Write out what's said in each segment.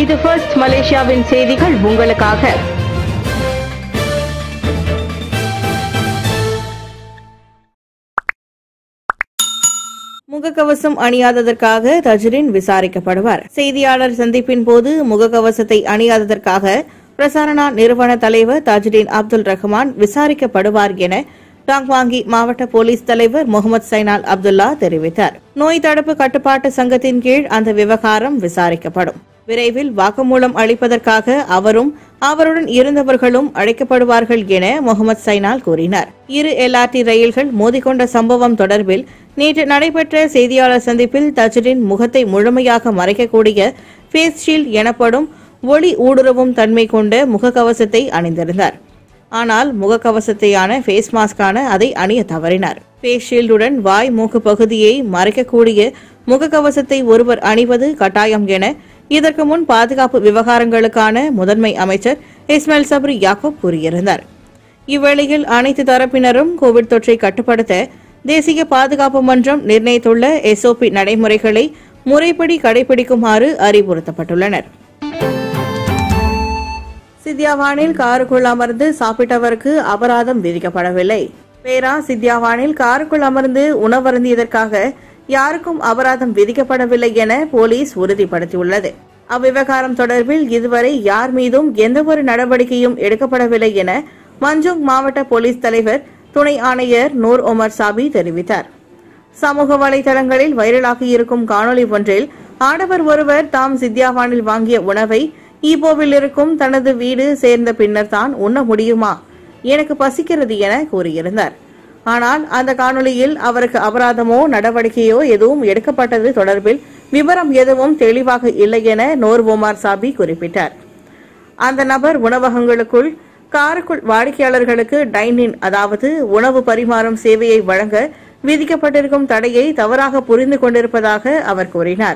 இது ஃபர்ஸ்ட் மலேசியாவின் செய்திகள் உங்களுக்காக முகக்கவசம் அணியாததற்காக தஜ்ரின் விசாரிக்கப்படுவார் செய்தியாளர் சந்திப்பின் போது முகக்கவசத்தை அணியாததற்காக பிரசாரணா நிறுவன தலைவர் தஜ்ரின் அப்துல் ரஹ்மான் விசாரிக்கப்படுவார் என டாங்வாங்கி மாவட்ட போலீஸ் தலைவர் முகமது சைனால் அப்துல்லா தெரிவித்தார் நோய் தடுப்பு கட்டுப்பாட்டு சங்கத்தின் கீழ் அந்த விவகாரம் விசாரிக்கப்படும் விரைவில் வாக்குமூலம் அளிப்பதற்காக அவரும் அவருடன் இருந்தவர்களும் அழைக்கப்படுவார்கள் என முகமது சைனால் கூறினார் இரு எல்ஆர்டி ரயில்கள் மோதிக்கொண்ட சம்பவம் தொடர்பில் நேற்று நடைபெற்ற செய்தியாளர் சந்திப்பில் தஜ்ரின் முகத்தை முழுமையாக மறைக்கக்கூடிய ஃபேஸ் ஷீல்ட் எனப்படும் ஒளி ஊடுருவும் தன்மை கொண்ட முகக்கவசத்தை அணிந்திருந்தார் ஆனால் முகக்கவசத்தையான ஃபேஸ் மாஸ்கான அதை அணிய தவறினார் ஃபேஸ் ஷீல்டுடன் வாய் மூக்கு பகுதியை மறைக்கக்கூடிய முகக்கவசத்தை ஒருவர் அணிவது கட்டாயம் என இதற்கு முன் பாதுகாப்பு விவகாரங்களுக்கான முதன்மை அமைச்சர் இஸ்மாயில் சப்ரி யாக்கூப் கூறியிருந்தார் இவ்வேளையில் அனைத்து தரப்பினரும் கோவிட் தொற்றை கட்டுப்படுத்த தேசிய பாதுகாப்பு மன்றம் நிர்ணயித்துள்ள எஸ்ஓபி நடைமுறைகளை முறைப்படி கடைபிடிக்குமாறு அறிவுறுத்தப்பட்டுள்ளனர் சித்தியாவானில் காருக்குள் அமர்ந்து சாப்பிட்டவருக்கு அபராதம் விதிக்கப்படவில்லை பேரா சித்தியாவானில் காருக்குள் அமர்ந்து உணவருந்தியதற்காக யாருக்கும் அபராதம் விதிக்கப்படவில்லை என போலீஸ் உறுதிப்படுத்தியுள்ளது அவ்விவகாரம் தொடர்பில் இதுவரை யார் மீதும் எந்தவொரு நடவடிக்கையும் எடுக்கப்படவில்லை என மஞ்சுங் மாவட்ட போலீஸ் தலைவர் துணை ஆணையர் நூர் ஒமர் சாபி தெரிவித்தார் சமூக வலைதளங்களில் வைரலாகியிருக்கும் காணொலி ஒன்றில் ஆடவர் ஒருவர் தாம் சித்தியாவானில் வாங்கிய உணவை ஈப்போவில் இருக்கும் தனது வீடு சேர்ந்த பின்னர் தான் உண்ண முடியுமா எனக்கு பசிக்கிறது என கூறியிருந்தார் ஆனால் அந்த காணொளியில் அவருக்கு அபராதமோ நடவடிக்கையோ எதுவும் எடுக்கப்பட்டது தொடர்பில் விவரம் எதுவும் தெளிவாக இல்லை என நோர் ஒமார் சாபி குறிப்பிட்டார் அந்த நபர் உணவகங்களுக்குள் காருக்குள் வாடிக்கையாளர்களுக்கு டைனின் அதாவது உணவு பரிமாறும் சேவையை வழங்க விதிக்கப்பட்டிருக்கும் தடையை தவறாக புரிந்து கொண்டிருப்பதாக அவர் கூறினார்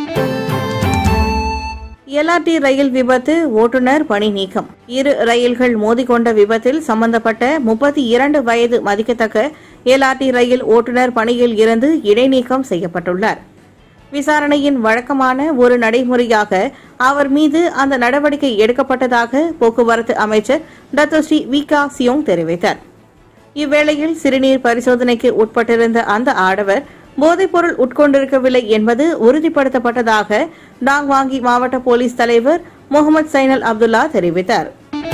எல்ஆர்டி ரயில் விபத்து ஓட்டுநர் பணி நீக்கம் இரு ரயில்கள் மோதிக்கொண்ட விபத்தில் சம்பந்தப்பட்ட முப்பத்தி இரண்டு வயது மதிக்கத்தக்க எல்ஆர்டி ரயில் ஓட்டுநர் பணியில் இருந்து இடைநீக்கம் செய்யப்பட்டுள்ளார் விசாரணையின் வழக்கமான ஒரு நடைமுறையாக அவர் மீது அந்த நடவடிக்கை எடுக்கப்பட்டதாக போக்குவரத்து அமைச்சர் டத்தோஸ்ரீ விகா சியோங் தெரிவித்தார் இவ்வேளையில் சிறுநீர் பரிசோதனைக்கு உட்பட்டிருந்த அந்த ஆடவர் போதைப்பொருள் உட்கொண்டிருக்கவில்லை என்பது உறுதிப்படுத்தப்பட்டதாக டாங்வாங்கி மாவட்ட போலீஸ் தலைவர் முகமது சைனல் அப்துல்லா தெரிவித்தார்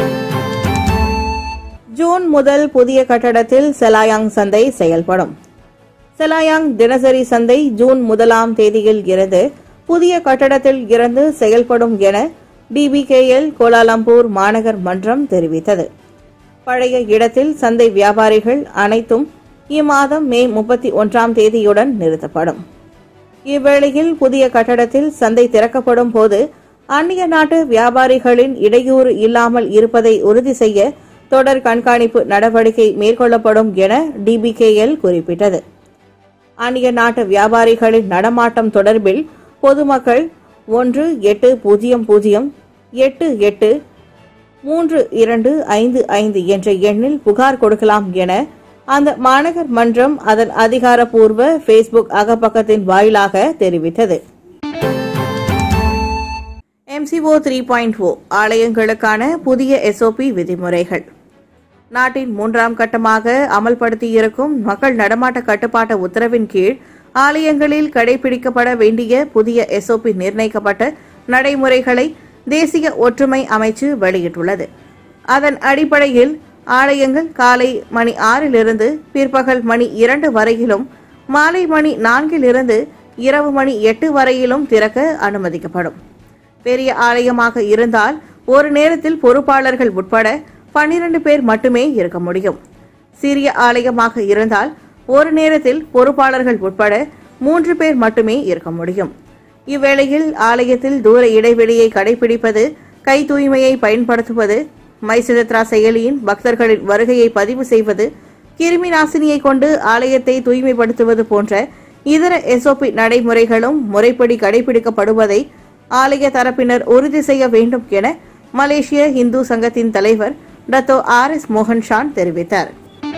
ஜூன் முதல் புதிய கட்டடத்தில் செலாயாங் சந்தை செயல்படும் செலாயாங் தினசரி சந்தை ஜூன் முதலாம் தேதியில் இருந்து புதிய கட்டடத்தில் இருந்து செயல்படும் என டிபிகேஎல் கோலாலம்பூர் மாநகர் மன்றம் தெரிவித்தது பழைய இடத்தில் சந்தை வியாபாரிகள் அனைத்தும் இம்மாதம் மே முப்பத்தி ஒன்றாம் தேதியுடன் நிறுத்தப்படும் இவ்வேளையில் புதிய கட்டடத்தில் சந்தை திறக்கப்படும் போது அந்நிய நாட்டு வியாபாரிகளின் இடையூறு இல்லாமல் இருப்பதை உறுதி செய்ய தொடர் கண்காணிப்பு நடவடிக்கை மேற்கொள்ளப்படும் என டிபிகேஎல் குறிப்பிட்டது அந்நிய நாட்டு வியாபாரிகளின் நடமாட்டம் தொடர்பில் பொதுமக்கள் ஒன்று எட்டு பூஜ்ஜியம் பூஜ்ஜியம் எட்டு எட்டு மூன்று இரண்டு ஐந்து ஐந்து என்ற எண்ணில் புகார் கொடுக்கலாம் என அந்த மாநகர் மன்றம் அதன் அதிகாரப்பூர்வ ஃபேஸ்புக் அகப்பக்கத்தின் வாயிலாக தெரிவித்தது எம்சிஓ த்ரீ பாயிண்ட் ஓ ஆலயங்களுக்கான புதிய எஸ்ஓபி விதிமுறைகள் நாட்டின் மூன்றாம் கட்டமாக அமல்படுத்தியிருக்கும் மக்கள் நடமாட்ட கட்டுப்பாட்டு உத்தரவின் கீழ் ஆலயங்களில் கடைபிடிக்கப்பட வேண்டிய புதிய எஸ்ஓபி நிர்ணயிக்கப்பட்ட நடைமுறைகளை தேசிய ஒற்றுமை அமைச்சு வெளியிட்டுள்ளது அதன் அடிப்படையில் ஆலயங்கள் காலை மணி ஆறிலிருந்து பிற்பகல் மணி இரண்டு வரையிலும் மாலை மணி நான்கிலிருந்து இரவு மணி எட்டு வரையிலும் திறக்க அனுமதிக்கப்படும் பெரிய ஆலயமாக இருந்தால் ஒரு நேரத்தில் பொறுப்பாளர்கள் உட்பட பன்னிரண்டு பேர் மட்டுமே இருக்க முடியும் சிறிய ஆலயமாக இருந்தால் ஒரு நேரத்தில் பொறுப்பாளர்கள் உட்பட மூன்று பேர் மட்டுமே இருக்க முடியும் இவ்வேளையில் ஆலயத்தில் தூர இடைவெளியை கடைபிடிப்பது கை தூய்மையை பயன்படுத்துவது மைசிதத்ரா செயலியின் பக்தர்களின் வருகையை பதிவு செய்வது கிருமி நாசினியை கொண்டு ஆலயத்தை தூய்மைப்படுத்துவது போன்ற இதர எஸ்ஓபி நடைமுறைகளும் முறைப்படி கடைபிடிக்கப்படுவதை ஆலய தரப்பினர் உறுதி செய்ய வேண்டும் என மலேசிய இந்து சங்கத்தின் தலைவர் டத்தோ ஆர் எஸ் மோகன்ஷான் தெரிவித்தார்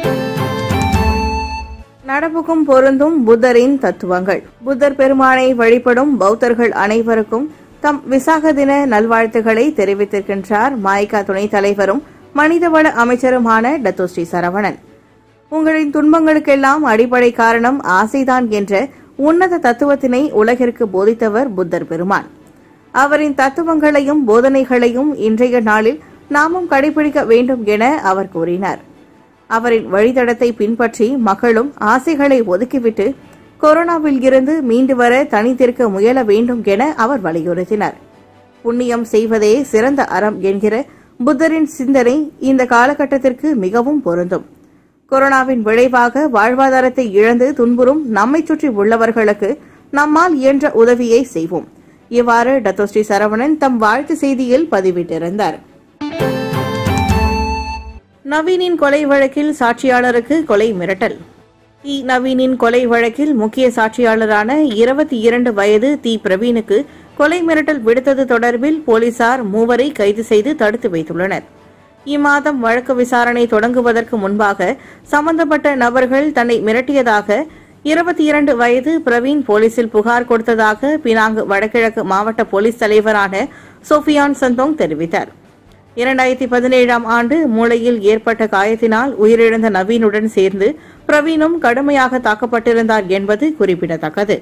நடப்புக்கும் பொருந்தும் புத்தரின் தத்துவங்கள் புத்தர் பெருமானை வழிபடும் பௌத்தர்கள் அனைவருக்கும் தம் விசாக தின நல்வாழ்த்துக்களை தெரிவித்திருக்கின்றார் மாய்கா துணைத் தலைவரும் மனிதவள அமைச்சருமான டத்தோஸ்ரீ சரவணன் உங்களின் துன்பங்களுக்கெல்லாம் அடிப்படை காரணம் ஆசைதான் என்ற உன்னத தத்துவத்தினை உலகிற்கு போதித்தவர் புத்தர் பெருமான் அவரின் தத்துவங்களையும் போதனைகளையும் இன்றைய நாளில் நாமும் கடைபிடிக்க வேண்டும் என அவர் கூறினார் அவரின் வழித்தடத்தை பின்பற்றி மக்களும் ஆசைகளை ஒதுக்கிவிட்டு கொரோனாவில் இருந்து மீண்டு வர தனித்திருக்க முயல வேண்டும் என அவர் வலியுறுத்தினார் புண்ணியம் செய்வதே சிறந்த அறம் என்கிற புத்தரின் சிந்தனை இந்த காலகட்டத்திற்கு மிகவும் பொருந்தும் கொரோனாவின் விளைவாக வாழ்வாதாரத்தை இழந்து துன்புறும் நம்மை சுற்றி உள்ளவர்களுக்கு நம்மால் இயன்ற உதவியை செய்வோம் இவ்வாறு டத்தோஸ்ரீ சரவணன் தம் வாழ்த்து செய்தியில் பதிவிட்டிருந்தார் நவீனின் கொலை வழக்கில் சாட்சியாளருக்கு கொலை மிரட்டல் தி நவீனின் கொலை வழக்கில் முக்கிய சாட்சியாளரான இருபத்தி இரண்டு வயது தி பிரவீனுக்கு கொலை மிரட்டல் விடுத்தது தொடர்பில் போலீசார் மூவரை கைது செய்து தடுத்து வைத்துள்ளனர் இம்மாதம் வழக்கு விசாரணை தொடங்குவதற்கு முன்பாக சம்பந்தப்பட்ட நபர்கள் தன்னை மிரட்டியதாக இருபத்தி இரண்டு வயது பிரவீன் போலீசில் புகார் கொடுத்ததாக பினாங்கு வடகிழக்கு மாவட்ட போலீஸ் தலைவரான சோஃபியான் சந்தோங் தெரிவித்தார் இரண்டாயிரத்தி பதினேழாம் ஆண்டு மூளையில் ஏற்பட்ட காயத்தினால் உயிரிழந்த நவீனுடன் சேர்ந்து பிரவீனும் கடுமையாக தாக்கப்பட்டிருந்தார் என்பது குறிப்பிடத்தக்கது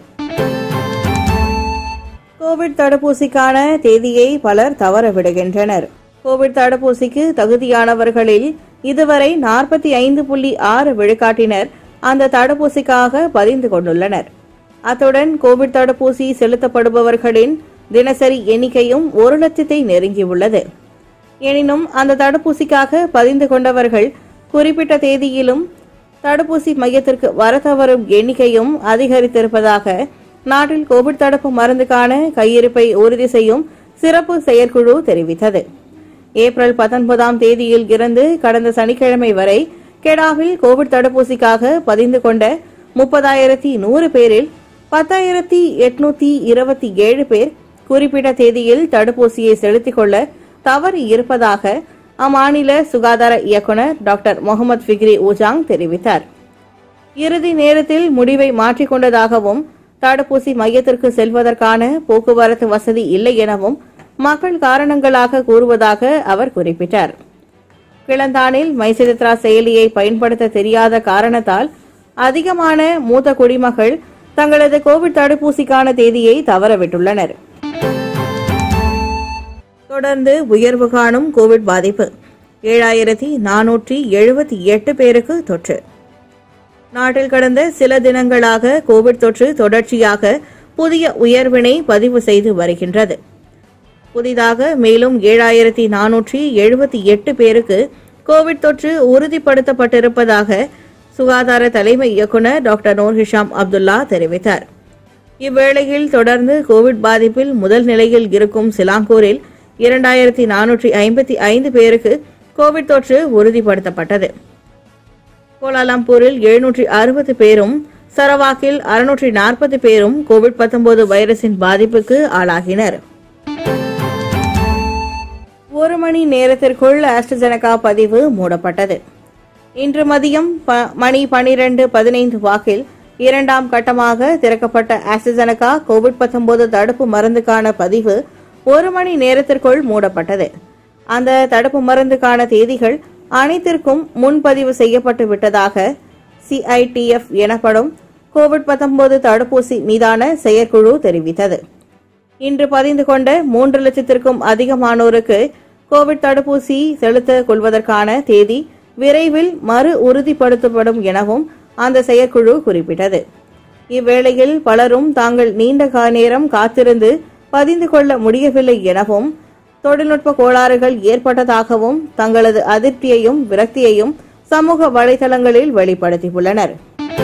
கோவிட் தடுப்பூசிக்கான தேதியை பலர் தவற விடுகின்றனர் கோவிட் தடுப்பூசிக்கு தகுதியானவர்களில் இதுவரை நாற்பத்தி ஐந்து புள்ளி ஆறு விழுக்காட்டினர் அந்த தடுப்பூசிக்காக பதிந்து கொண்டுள்ளனர் அத்துடன் கோவிட் தடுப்பூசி செலுத்தப்படுபவர்களின் தினசரி எண்ணிக்கையும் ஒரு லட்சத்தை நெருங்கியுள்ளது எனினும் அந்த தடுப்பூசிக்காக பதிந்து கொண்டவர்கள் குறிப்பிட்ட தேதியிலும் தடுப்பூசி மையத்திற்கு வர தவறும் எண்ணிக்கையும் அதிகரித்திருப்பதாக நாட்டில் கோவிட் தடுப்பு மருந்துக்கான கையிருப்பை உறுதி செய்யும் சிறப்பு செயற்குழு தெரிவித்தது ஏப்ரல் பத்தொன்பதாம் தேதியில் இருந்து கடந்த சனிக்கிழமை வரை கெடாவில் கோவிட் தடுப்பூசிக்காக பதிந்து கொண்ட முப்பதாயிரத்தி நூறு பேரில் பத்தாயிரத்தி எட்நூத்தி இருபத்தி ஏழு பேர் குறிப்பிட்ட தேதியில் தடுப்பூசியை செலுத்திக் கொள்ள தவறு இருப்பதாக அம்மாநில சுகாதார இயக்குநர் டாக்டர் முகமது ஃபிக்ரி ஊஜாங் தெரிவித்தார் இறுதி நேரத்தில் முடிவை மாற்றிக்கொண்டதாகவும் தடுப்பூசி மையத்திற்கு செல்வதற்கான போக்குவரத்து வசதி இல்லை எனவும் மக்கள் காரணங்களாக கூறுவதாக அவர் குறிப்பிட்டார் கிளந்தானில் மைசித்ரா செயலியை பயன்படுத்த தெரியாத காரணத்தால் அதிகமான மூத்த குடிமக்கள் தங்களது கோவிட் தடுப்பூசிக்கான தேதியை தவறவிட்டுள்ளனர் தொடர்ந்து உயர்வு காணும் கோவிட் பாதிப்பு ஏழாயிரத்தி நானூற்றி எழுபத்தி எட்டு பேருக்கு தொற்று நாட்டில் கடந்த சில தினங்களாக கோவிட் தொற்று தொடர்ச்சியாக புதிய உயர்வினை பதிவு செய்து வருகின்றது புதிதாக மேலும் ஏழாயிரத்தி நானூற்றி எழுபத்தி எட்டு பேருக்கு கோவிட் தொற்று உறுதிப்படுத்தப்பட்டிருப்பதாக சுகாதார தலைமை இயக்குநர் டாக்டர் நூர் ஹிஷாம் அப்துல்லா தெரிவித்தார் இவ்வேளையில் தொடர்ந்து கோவிட் பாதிப்பில் முதல் நிலையில் இருக்கும் சிலாங்கூரில் இரண்டாயிரத்தி நானூற்றி ஐம்பத்தி ஐந்து பேருக்கு கோவிட் தொற்று உறுதிப்படுத்தப்பட்டது கோலாலம்பூரில் எழுநூற்றி அறுபது பேரும் சரவாக்கில் அறுநூற்றி நாற்பது பேரும் கோவிட் 19 வைரஸின் பாதிப்புக்கு ஆளாகினர் ஒரு மணி நேரத்திற்குள் ஆஸ்ட்ரஜெனகா பதிவு மூடப்பட்டது இன்று மதியம் ப- மணி பனிரெண்டு பதினைந்து வாக்கில் இரண்டாம் கட்டமாக திறக்கப்பட்ட ஆஸ்ட்ரஜெனகா கோவிட் 19 தடுப்பு மருந்துக்கான பதிவு ஒரு மணி நேரத்திற்குள் மூடப்பட்டது அந்த தடுப்பு மருந்துக்கான தேதிகள் அனைத்திற்கும் முன்பதிவு செய்யப்பட்டு விட்டதாக சிஐடிஎஃப் எனப்படும் கோவிட் 19 தடுப்பூசி மீதான செயற்குழு தெரிவித்தது இன்று பதிந்து கொண்ட மூன்று லட்சத்திற்கும் அதிகமானோருக்கு கோவிட் தடுப்பூசி செலுத்திக் கொள்வதற்கான தேதி விரைவில் மறு உறுதிப்படுத்தப்படும் எனவும் அந்த செயற்குழு குறிப்பிட்டது இவ்வேளையில் பலரும் தாங்கள் நீண்ட கா- நேரம் காத்திருந்து பதிந்து கொள்ள முடியவில்லை எனவும் தொழில்நுட்ப கோளாறுகள் ஏற்பட்டதாகவும் தங்களது அதிருப்தியையும் விரக்தியையும் சமூக வலைதளங்களில் வெளிப்படுத்தியுள்ளனர்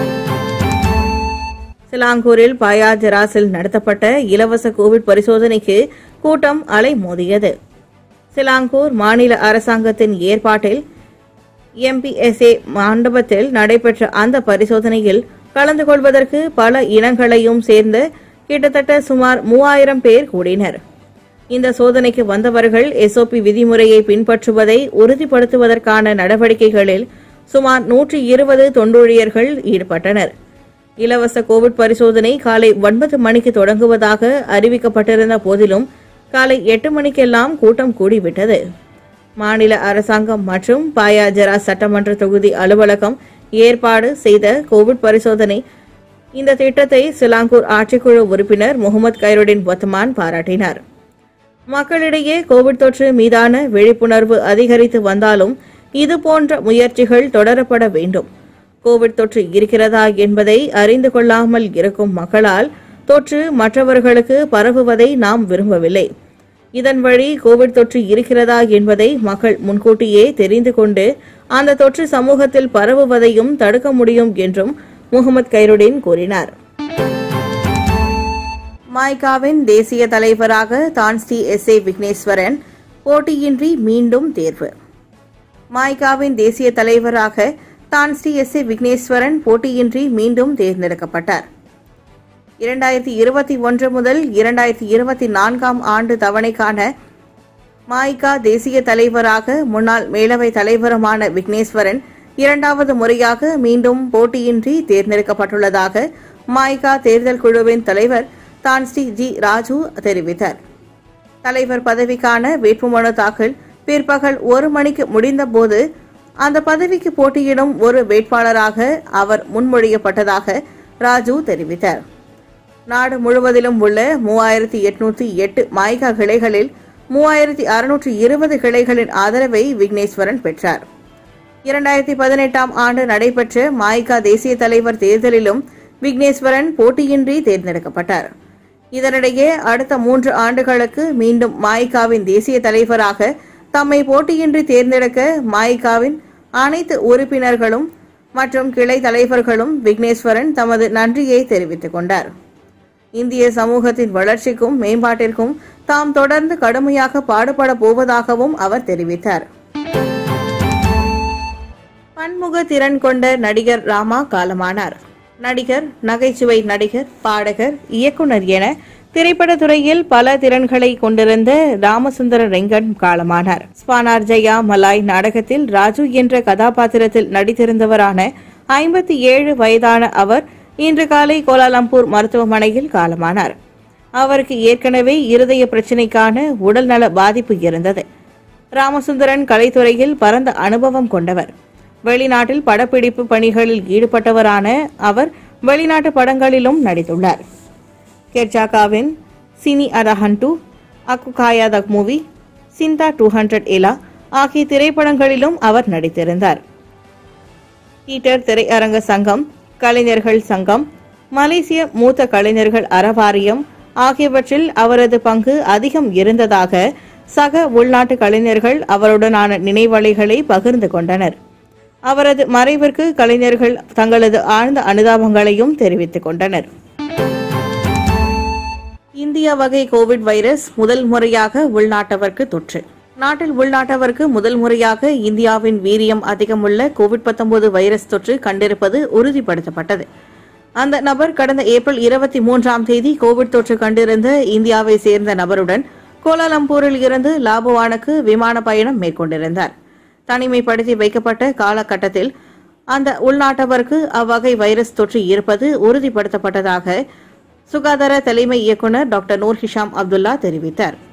சிலாங்கூரில் பாயா ஜெராஸில் நடத்தப்பட்ட இலவச கோவிட் பரிசோதனைக்கு கூட்டம் அலைமோதியது சிலாங்கூர் மாநில அரசாங்கத்தின் ஏற்பாட்டில் எம்பிஎஸ்ஏ மண்டபத்தில் நடைபெற்ற அந்த பரிசோதனையில் கலந்து கொள்வதற்கு பல இனங்களையும் சேர்ந்த கிட்டத்தட்ட சுமார் மூவாயிரம் பேர் கூடினர் இந்த சோதனைக்கு வந்தவர்கள் எஸ்ஓபி விதிமுறையை பின்பற்றுவதை உறுதிப்படுத்துவதற்கான நடவடிக்கைகளில் சுமார் நூற்றி இருபது தொண்டூழியர்கள் ஈடுபட்டனர் இலவச கோவிட் பரிசோதனை காலை ஒன்பது மணிக்கு தொடங்குவதாக அறிவிக்கப்பட்டிருந்த போதிலும் காலை எட்டு மணிக்கெல்லாம் கூட்டம் கூடிவிட்டது மாநில அரசாங்கம் மற்றும் பாயாஜரா சட்டமன்ற தொகுதி அலுவலகம் ஏற்பாடு செய்த கோவிட் பரிசோதனை இந்த திட்டத்தை சிலாங்கூர் ஆட்சிக்குழு உறுப்பினர் முகமது கைருடின் ஒத்தமான் பாராட்டினார் மக்களிடையே கோவிட் தொற்று மீதான விழிப்புணர்வு அதிகரித்து வந்தாலும் இதுபோன்ற முயற்சிகள் தொடரப்பட வேண்டும் கோவிட் தொற்று இருக்கிறதா என்பதை அறிந்து கொள்ளாமல் இருக்கும் மக்களால் தொற்று மற்றவர்களுக்கு பரவுவதை நாம் விரும்பவில்லை இதன் வழி கோவிட் தொற்று இருக்கிறதா என்பதை மக்கள் முன்கூட்டியே தெரிந்து கொண்டு அந்த தொற்று சமூகத்தில் பரவுவதையும் தடுக்க முடியும் என்றும் முகமது கைருடின் கூறினார் மாய்காவின் தேசிய தலைவராக தான்ஸ்ரீ எஸ் ஏ விக்னேஸ்வரன் போட்டியின்றி மீண்டும் தேர்வு மாய்காவின் தேசிய தலைவராக தான்ஸ்ரீ எஸ் ஏ விக்னேஸ்வரன் போட்டியின்றி மீண்டும் தேர்ந்தெடுக்கப்பட்டார் இரண்டாயிரத்தி இருபத்தி ஒன்று முதல் இரண்டாயிரத்தி இருபத்தி நான்காம் ஆண்டு தவணைக்கான மாய்கா தேசிய தலைவராக முன்னாள் மேலவை தலைவருமான விக்னேஸ்வரன் இரண்டாவது முறையாக மீண்டும் போட்டியின்றி தேர்ந்தெடுக்கப்பட்டுள்ளதாக மாய்கா தேர்தல் குழுவின் தலைவர் தான்ஸ்ரீ ஜி ராஜு தெரிவித்தார் தலைவர் பதவிக்கான வேட்புமனு தாக்கல் பிற்பகல் ஒரு மணிக்கு முடிந்தபோது அந்த பதவிக்கு போட்டியிடும் ஒரு வேட்பாளராக அவர் முன்மொழியப்பட்டதாக ராஜு தெரிவித்தார் நாடு முழுவதிலும் உள்ள மூவாயிரத்தி எட்நூத்தி எட்டு மாய்கா கிளைகளில் மூவாயிரத்தி அறுநூற்றி இருபது கிளைகளின் ஆதரவை விக்னேஸ்வரன் பெற்றார் இரண்டாயிரத்தி பதினெட்டாம் ஆண்டு நடைபெற்ற மாய்கா தேசிய தலைவர் தேர்தலிலும் விக்னேஸ்வரன் போட்டியின்றி தேர்ந்தெடுக்கப்பட்டார் இதனிடையே அடுத்த மூன்று ஆண்டுகளுக்கு மீண்டும் மாய்காவின் தேசிய தலைவராக தம்மை போட்டியின்றி தேர்ந்தெடுக்க மாய்காவின் அனைத்து உறுப்பினர்களும் மற்றும் கிளை தலைவர்களும் விக்னேஸ்வரன் தமது நன்றியை தெரிவித்துக் கொண்டார் இந்திய சமூகத்தின் வளர்ச்சிக்கும் மேம்பாட்டிற்கும் தாம் தொடர்ந்து கடுமையாக பாடுபட போவதாகவும் அவர் தெரிவித்தார் பன்முக திறன் கொண்ட நடிகர் ராமா காலமானார் நடிகர் நகைச்சுவை நடிகர் பாடகர் இயக்குனர் என திரைப்படத் துறையில் பல திறன்களை கொண்டிருந்த ராமசுந்தர ரெங்கன் காலமானார் ஸ்பானார் ஜெயா மலாய் நாடகத்தில் ராஜு என்ற கதாபாத்திரத்தில் நடித்திருந்தவரான ஐம்பத்தி ஏழு வயதான அவர் இன்று காலை கோலாலம்பூர் மருத்துவமனையில் காலமானார் அவருக்கு ஏற்கனவே இருதய பிரச்சினைக்கான உடல்நல பாதிப்பு இருந்தது ராமசுந்தரன் கலைத்துறையில் பரந்த அனுபவம் கொண்டவர் வெளிநாட்டில் படப்பிடிப்பு பணிகளில் ஈடுபட்டவரான அவர் வெளிநாட்டு படங்களிலும் நடித்துள்ளார் கெர்ஜாகாவின் சினி அரஹன்டு அக்குகாயா த மூவி சிந்தா டூ ஹண்ட்ரட் எலா ஆகிய திரைப்படங்களிலும் அவர் நடித்திருந்தார் பீட்டர் திரையரங்க சங்கம் கலைஞர்கள் சங்கம் மலேசிய மூத்த கலைஞர்கள் அறவாரியம் ஆகியவற்றில் அவரது பங்கு அதிகம் இருந்ததாக சக உள்நாட்டு கலைஞர்கள் அவருடனான நினைவலைகளை பகிர்ந்து கொண்டனர் அவரது மறைவிற்கு கலைஞர்கள் தங்களது ஆழ்ந்த அனுதாபங்களையும் தெரிவித்துக் கொண்டனர் இந்திய வகை கோவிட் வைரஸ் முதல் முறையாக உள்நாட்டவருக்கு தொற்று நாட்டில் உள்நாட்டவருக்கு முதல் முறையாக இந்தியாவின் வீரியம் அதிகமுள்ள கோவிட் 19 வைரஸ் தொற்று கண்டிருப்பது உறுதிப்படுத்தப்பட்டது அந்த நபர் கடந்த ஏப்ரல் இருபத்தி மூன்றாம் தேதி கோவிட் தொற்று கண்டிருந்த இந்தியாவை சேர்ந்த நபருடன் கோலாலம்பூரில் இருந்து லாபுவானுக்கு விமான பயணம் மேற்கொண்டிருந்தார் தனிமைப்படுத்தி வைக்கப்பட்ட காலகட்டத்தில் அந்த உள்நாட்டவருக்கு அவ்வகை வைரஸ் தொற்று இருப்பது உறுதிப்படுத்தப்பட்டதாக சுகாதார தலைமை இயக்குநர் டாக்டர் நூர் ஹிஷாம் அப்துல்லா தெரிவித்தார்